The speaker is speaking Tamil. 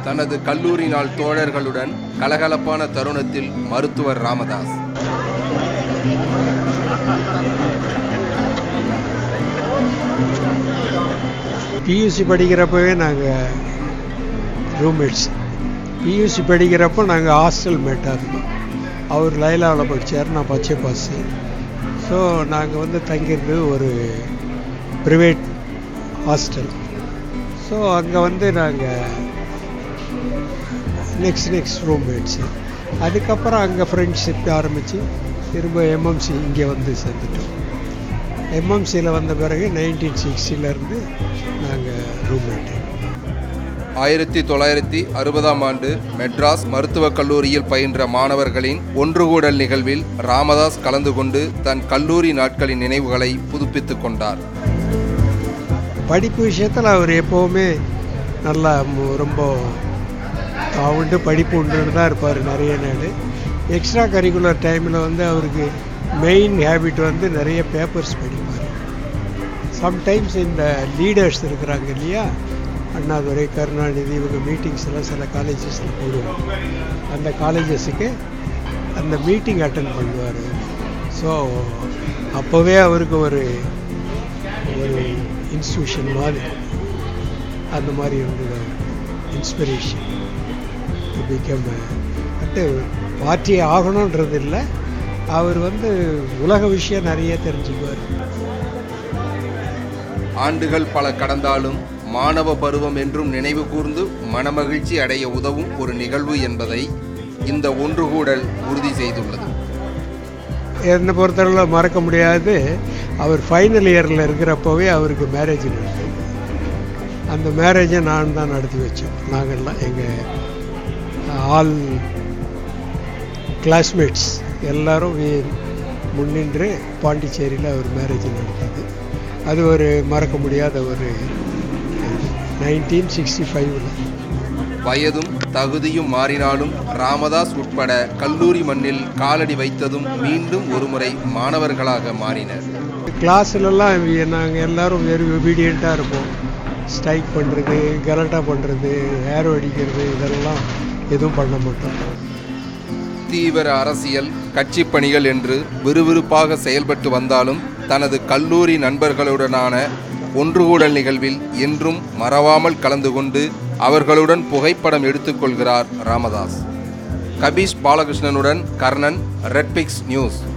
தனது கல்லூரி நாள் தோழர்களுடன் கலகலப்பான தருணத்தில் மருத்துவர் ராமதாஸ் பியூசி படிக்கிறப்பவே நாங்கள் ரூம்மேட்ஸ் பியூசி படிக்கிறப்போ நாங்கள் ஹாஸ்டல் மேட்டாக இருந்தோம் அவர் லைலாவில் படித்தார் நான் பச்சை பாஸு ஸோ நாங்கள் வந்து தங்கியிருந்தது ஒரு ப்ரைவேட் ஹாஸ்டல் ஸோ அங்கே வந்து நாங்கள் நெக்ஸ்ட் நெக்ஸ்ட் ரூம்மேட்ஸு அதுக்கப்புறம் அங்கே ஃப்ரெண்ட்ஷிப் ஆரம்பித்து திரும்ப எம்எம்சி இங்கே வந்து சேர்ந்துட்டோம் எம்எம்சியில் வந்த பிறகு நைன்டீன் சிக்ஸ்டிலேருந்து நாங்கள் ரூம்மேட்டு ஆயிரத்தி தொள்ளாயிரத்தி அறுபதாம் ஆண்டு மெட்ராஸ் மருத்துவக் கல்லூரியில் பயின்ற மாணவர்களின் ஒன்றுகூடல் நிகழ்வில் ராமதாஸ் கலந்து கொண்டு தன் கல்லூரி நாட்களின் நினைவுகளை புதுப்பித்துக் கொண்டார் படிப்பு விஷயத்தில் அவர் எப்போவுமே நல்லா மு- ரொம்ப தான் உண்டு படிப்பு உண்டுன்னு தான் இருப்பார் நிறைய நாள் எக்ஸ்ட்ரா கரிக்குலர் டைமில் வந்து அவருக்கு மெயின் ஹேபிட் வந்து நிறைய பேப்பர்ஸ் படிப்பார் சம்டைம்ஸ் இந்த லீடர்ஸ் இருக்கிறாங்க இல்லையா அண்ணாதுரை கருணாநிதி இவங்க மீட்டிங்ஸ் எல்லாம் சில காலேஜஸில் போடுவோம் அந்த காலேஜஸுக்கு அந்த மீட்டிங் அட்டன் பண்ணுவார் ஸோ அப்போவே அவருக்கு ஒரு ஒரு இன்ஸ்டியூஷன் மாதிரி அந்த மாதிரி இருந்தது இன்ஸ்பிரேஷன் டு பிகம் பட்டு பார்ட்டி ஆகணுன்றது இல்லை அவர் வந்து உலக விஷயம் நிறைய தெரிஞ்சுக்குவார் ஆண்டுகள் பல கடந்தாலும் மாணவ பருவம் என்றும் நினைவு கூர்ந்து மனமகிழ்ச்சி அடைய உதவும் ஒரு நிகழ்வு என்பதை இந்த ஒன்றுகூடல் உறுதி செய்துள்ளது என்னை பொறுத்தளவில் மறக்க முடியாது அவர் ஃபைனல் இயரில் இருக்கிறப்பவே அவருக்கு மேரேஜ் நடந்தது அந்த மேரேஜை நான் தான் நடத்தி வச்சோம் நாங்கள்லாம் எங்கள் ஆல் கிளாஸ்மேட்ஸ் எல்லாரும் வி- முன்னின்று பாண்டிச்சேரியில் அவர் மேரேஜ் நடந்தது அது ஒரு மறக்க முடியாத ஒரு நைன்டீன் சிக்ஸ்டி ஃபைவ்ல வயதும் தகுதியும் மாறினாலும் ராமதாஸ் உட்பட கல்லூரி மண்ணில் காலடி வைத்ததும் மீண்டும் ஒருமுறை மாணவர்களாக மாறினர் கிளாஸ்லலாம் நாங்கள் எல்லாரும் வெரி ஒபீடியண்ட்டாக இருப்போம் ஸ்ட்ரைக் பண்ணுறது கலாட்டா பண்ணுறது ஏரோ அடிக்கிறது இதெல்லாம் எதுவும் பண்ண மாட்டோம் தீவிர அரசியல் கட்சி பணிகள் என்று விறுவிறுப்பாக செயல்பட்டு வந்தாலும் தனது கல்லூரி நண்பர்களுடனான ஒன்றுகூடல் நிகழ்வில் என்றும் மறவாமல் கலந்து கொண்டு அவர்களுடன் புகைப்படம் எடுத்துக்கொள்கிறார் ராமதாஸ் கபீஷ் பாலகிருஷ்ணனுடன் கர்ணன் ரெட்பிக்ஸ் நியூஸ்